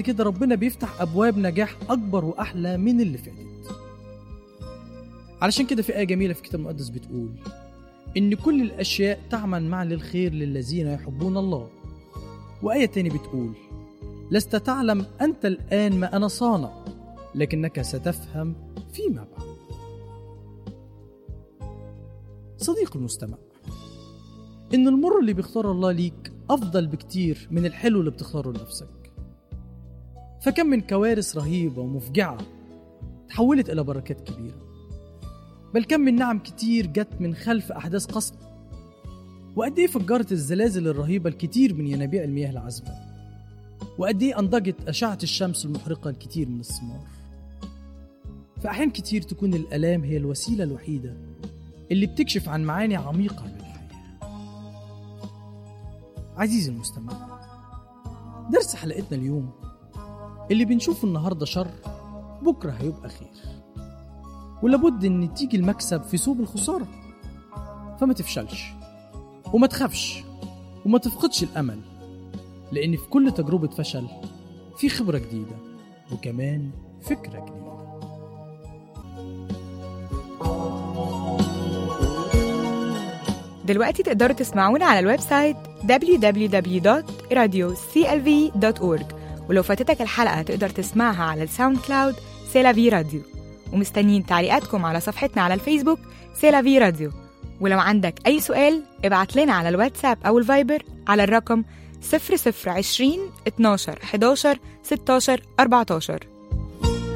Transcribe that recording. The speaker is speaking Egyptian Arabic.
كده ربنا بيفتح أبواب نجاح أكبر وأحلى من اللي فاتت علشان كده في آية جميلة في الكتاب المقدس بتقول إن كل الأشياء تعمل معا للخير للذين يحبون الله وآية تاني بتقول لست تعلم أنت الآن ما أنا صانع لكنك ستفهم فيما بعد صديق المستمع إن المر اللي بيختار الله ليك أفضل بكتير من الحلو اللي بتختاره لنفسك فكم من كوارث رهيبة ومفجعة تحولت إلى بركات كبيرة بل كم من نعم كتير جت من خلف أحداث قصف وقد إيه فجرت الزلازل الرهيبة الكتير من ينابيع المياه العذبة وقد إيه أنضجت أشعة الشمس المحرقة الكتير من الثمار في أحيان كتير تكون الآلام هي الوسيلة الوحيدة اللي بتكشف عن معاني عميقة للحياة عزيزي المستمع درس حلقتنا اليوم اللي بنشوفه النهاردة شر بكرة هيبقى خير ولابد ان تيجي المكسب في سوق الخسارة فما تفشلش وما تخافش وما تفقدش الأمل لأن في كل تجربة فشل في خبرة جديدة وكمان فكرة جديدة دلوقتي تقدروا تسمعونا على الويب سايت www.radioclv.org ولو فاتتك الحلقة تقدر تسمعها على الساوند كلاود سيلافي راديو ومستنيين تعليقاتكم على صفحتنا على الفيسبوك سيلافي راديو ولو عندك أي سؤال ابعت لنا على الواتساب أو الفايبر على الرقم 0020 12 11 16 14